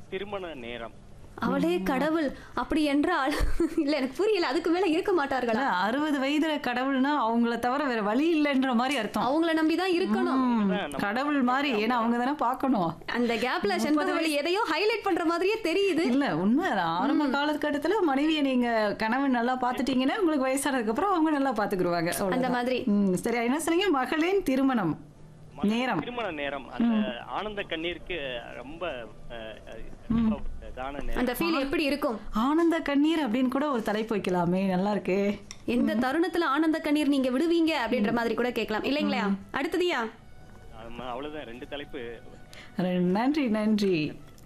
திருமண நேரம் அவளே கடவுள் அப்படி என்றால் இல்ல எனக்கு புரியல அதுக்கு மேல இருக்க மாட்டார்களா அறுபது வயதுல கடவுள்னா அவங்கள தவிர வேற வழி இல்லைன்ற மாதிரி அர்த்தம் அவங்கள நம்பிதான் இருக்கணும் ம், கடவுள் மாதிரி ஏன்னா அவங்க தானே பார்க்கணும் அந்த கேப்ல செண்பகவழி எதையோ ஹைலைட் பண்ற மாதிரியே தெரியுது இல்ல உண்மை ஆரம்ப காலகட்டத்துல மனைவியை நீங்க கணவன் நல்லா பாத்துட்டீங்கன்னா உங்களுக்கு வயசானதுக்கு அப்புறம் அவங்க நல்லா பாத்துக்கிடுவாங்க அந்த அவ்வளவுதான். மாதிரி ம், சரி என்ன சொன்னீங்க மகளின் திருமணம் நேரம் திருமண நேரம் அந்த ஆனந்த கண்ணீருக்கு ரொம்ப அஹ், அஹ், ரொம்ப இதான நேரம் அந்த ஃபீல் எப்படி இருக்கும் ஆனந்த கண்ணீர் அப்படின்னு கூட ஒரு தலைப்பு வைக்கலாமே நல்லா இருக்கே எந்த தருணத்துல ஆனந்த கண்ணீர் நீங்க விடுவீங்க அப்படின்ற மாதிரி கூட கேட்கலாம் இல்லைங்களா அடுத்ததியா ஆமா, அவ்வளவுதான் ரெண்டு தலைப்பு நன்றி நன்றி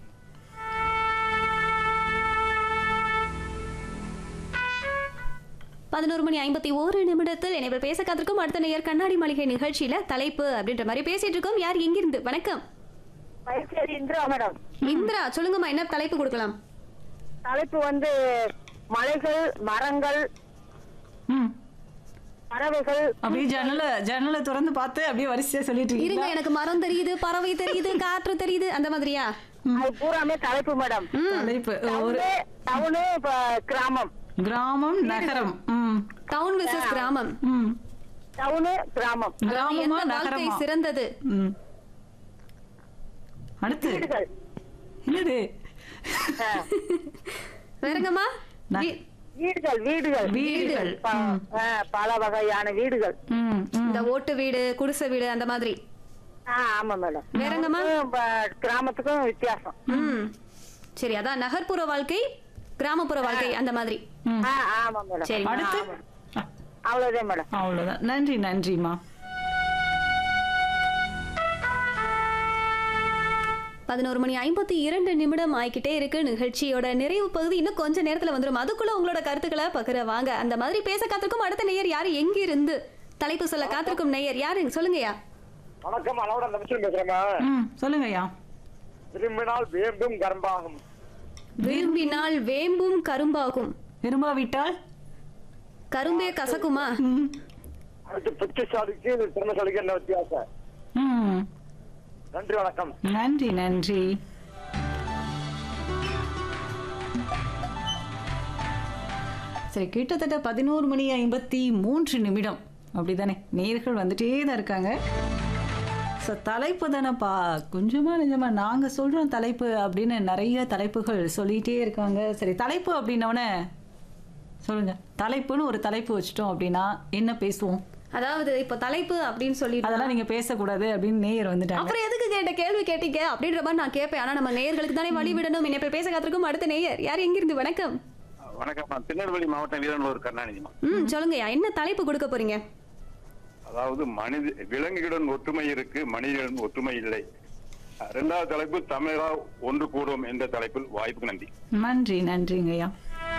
பதினோரு மணி ஐம்பத்தி ஓரு நிமிடத்தில் என்னை பேச காத்திருக்கும் அடுத்த நேயர் கண்ணாடி மாளிகை நிகழ்ச்சியில தலைப்பு அப்படின்ற மாதிரி பேசிட்டு இருக்கோம் யார் எங்கிருந்து வணக்கம் பைசேரி இந்திரா மேடம் இந்திரா சொல்லுங்கம்மா என்ன தலைப்பு கொடுக்கலாம் தலைப்பு வந்து மலைகள் மரங்கள் ம் பறவைகள் அப்படியே ஜன்னல ஜன்னலை திறந்து பார்த்து அப்படியே வரிசையா சொல்லிட்டு இருங்க இருக்கீங்களா எனக்கு மரம் தெரியுது பறவை தெரியுது காற்று தெரியுது அந்த மாதிரியா அது பூராமே தலைப்பு மேடம் தலைப்பு ஒரு டவுனு டவுனு இப்ப கிராமம் கிராமம் நகரம் ம் டவுன் விசஸ் கிராமம் ம் டவுனு கிராமம் கிராமமா எந்த வாழ்க்கை நகரமா சிறந்தது ம் அடுத்து வீடுகள் என்னது ஆ, வேறங்கம்மா ந- வீ- வீடுகள் வீடுகள் வீடுகள் ப- ஆ, பல வகையான வீடுகள் ம் ம் இந்த ஓட்டு வீடு குடிசை வீடு அந்த மாதிரி ஆ ஆமா மேடம் வேறங்கம்மா? அதுக்கும் ப- கிராமத்துக்கும் வித்தியாசம் ம் சரி அதான் நகர்ப்புற வாழ்க்கை கிராமப்புற வாழ்க்கை அந்த மாதிரி ம். ஆ ஆமா மேடம் சரி அடுத்து ஆ, அவ்வளவுதான் மேடம் அவ்வளவுதான் நன்றி நன்றிம்மா பதினோரு மணி ஐம்பத்தி இரண்டு நிமிடம் ஆயிக்கிட்டே இருக்கு நிகழ்ச்சியோட நிறைவு பகுதி இன்னும் கொஞ்ச நேரத்துல வந்துரும் அதுக்குள்ள உங்களோட கருத்துக்களை பகிர வாங்க அந்த மாதிரி பேச காத்திருக்கும் அடுத்த நேயர் யாரு எங்கிருந்து தலைப்பு சொல்ல காத்திருக்கும் நேயர் யாரு சொல்லுங்கய்யா வணக்கம் அளவோட நிமிஷம் பேசுறேமா ம் சொல்லுங்க ஐயா விரும்பினால் வேண்டும் கர்ப்பாகும் விரும்பினால் வேம்பும் கரும்பாகும் விரும்பாவிட்டால் கரும்பே கசக்குமா ம் அடுத்து புத்திசாலிக்கு இது திறமைசாலிக்கு என்ன வித்தியாசம் ம் நன்றி வணக்கம் நன்றி நன்றி சரி கிட்டத்தட்ட பதினோரு மணி ஐம்பத்தி மூன்று நிமிடம் அப்படிதானே நேர்கள் வந்துட்டே தான் இருக்காங்க ஸோ தலைப்பு தானேப்பா கொஞ்சமா நிஜமா நாங்கள் சொல்கிறோம் தலைப்பு அப்படின்னு நிறைய தலைப்புகள் சொல்லிகிட்டே இருக்காங்க சரி தலைப்பு அப்படின்னோடனே சொல்லுங்க தலைப்புன்னு ஒரு தலைப்பு வச்சுட்டோம் அப்படின்னா என்ன பேசுவோம் அதாவது இப்போ தலைப்பு அப்படின்னு சொல்லிட்டு அதெல்லாம் நீங்கள் பேசக்கூடாது அப்படின்னு நேயர் வந்துட்டாங்க அப்புறம் எதுக்கு கேட்ட கேள்வி கேட்டீங்க அப்படின்ற மாதிரி நான் கேட்பேன் ஆனா நம்ம நேயர்களுக்கு தானே வழி விடணும் என்ன பேச காத்திருக்கும் அடுத்த நேயர் யார் எங்கிருந்து வணக்கம் வணக்கம் நான் திருநெல்வேலி மாவட்டம் வீரநல்லூர் கருணாநிதிமா ம் சொல்லுங்கய்யா என்ன தலைப்பு கொடுக்க போறீங்க அதாவது மனித விலங்குகளுடன் ஒற்றுமை இருக்கு மனிதனுடன் ஒற்றுமை இல்லை இரண்டாவது தலைப்பு தமிழரா ஒன்று கூடும் என்ற தலைப்பில் வாய்ப்புக்கு நன்றி நன்றி நன்றிங்க ஐயா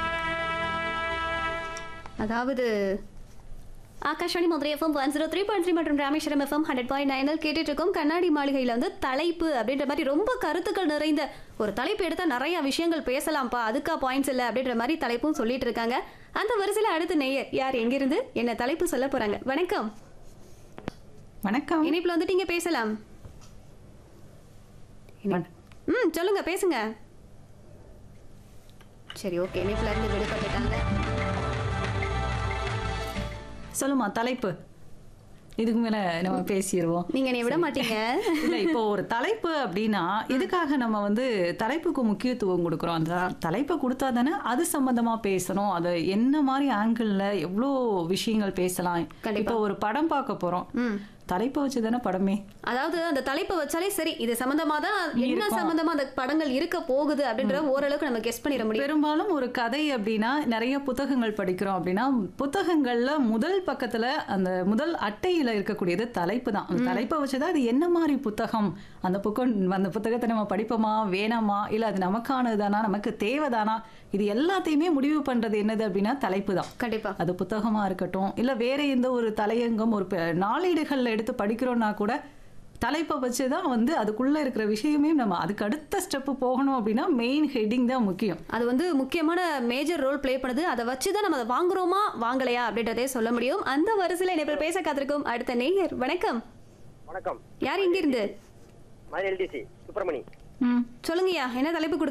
அதாவது Akashvani Madurai FM one zero three point three மற்றும் ராமேஸ்வரம் எஃப்எம் ஹண்ட்ரட் பாயிண்ட் நைனில் கேட்டுட்டு இருக்கோம் கண்ணாடி மாளிகையில் வந்து தலைப்பு அப்படின்ற மாதிரி ரொம்ப கருத்துக்கள் நிறைந்த ஒரு தலைப்பு எடுத்தால் நிறைய விஷயங்கள் பேசலாம்ப்பா அதுக்கா பாயிண்ட்ஸ் இல்லை அப்படின்ற மாதிரி தலைப்பும் சொல்லிட்டு இருக்காங்க அந்த வரிசையில் அடுத்த நேயர் யார் எங்கிருந்து என்ன தலைப்பு சொல்ல போறாங்க வணக்கம் வணக்கம் இணைப்பில் வந்துட்டு இங்க பேசலாம் வண- ம் சொல்லுங்க பேசுங்க சரி ஓகே இணைப்புல இருந்து விடுபட்டுட்டாங்க சொல்லுமா தலைப்பு இதுக்கு மேல நம்ம பேசிடுவோம் நீங்க என்னை விட மாட்டீங்க இல்ல இப்போ ஒரு தலைப்பு அப்படின்னா எதுக்காக நம்ம வந்து தலைப்புக்கு முக்கியத்துவம் கொடுக்குறோம் அந்த தலைப்பை கொடுத்தா தானே அது சம்பந்தமா பேசணும் அது என்ன மாதிரி ஆங்கிள் எவ்வளோ விஷயங்கள் பேசலாம் கண்டிப்பா. இப்போ ஒரு படம் பார்க்க போறோம் ம் தலைப்பை வச்சு தானே படமே அதாவது அந்த தலைப்பை வச்சாலே சரி இது சம்பந்தமா தான் என்ன இருக்கும். சம்பந்தமா அந்த படங்கள் இருக்க போகுது அப்படின்ற ஓரளவுக்கு நம்ம கெஸ் பண்ணிட முடியும் பெரும்பாலும் ஒரு கதை அப்படின்னா நிறைய புத்தகங்கள் படிக்கிறோம் அப்படின்னா புத்தகங்கள்ல முதல் பக்கத்துல அந்த முதல் அட்டையில இருக்கக்கூடியது தலைப்பு தான் அந்த தலைப்பை வச்சுதான் அது என்ன மாதிரி புத்தகம் அந்த புக்கம் அந்த புத்தகத்தை நம்ம படிப்போமா வேணாமா இல்ல அது நமக்கானதுதானா நமக்கு தேவைதானா இது எல்லாத்தையுமே முடிவு பண்றது என்னது அப்படின்னா தலைப்பு தான் கண்டிப்பா அது புத்தகமா இருக்கட்டும் இல்ல வேற எந்த ஒரு தலையங்கம் ஒரு ப- நாளேடுகள்ல எடுத்து படிக்கிறோம்னா கூட தலைப்பை வச்சு தான் வந்து அதுக்குள்ள இருக்கிற விஷயமே நம்ம அதுக்கு அடுத்த ஸ்டெப் போகணும் அப்படின்னா மெயின் ஹெட்டிங் தான் முக்கியம் அது வந்து முக்கியமான மேஜர் ரோல் ப்ளே பண்ணுது அதை வச்சு தான் நம்ம அதை வாங்குறோமா வாங்கலையா அப்படின்றதே சொல்ல முடியும் அந்த வரிசையில் என்ன பேச காத்திருக்கும் அடுத்த நேயர் வணக்கம் வணக்கம் யார் இங்க இருந்து மதுரை எல்டிசி சுப்பிரமணி ம் சொல்லுங்கய்யா என்ன தலைப்பு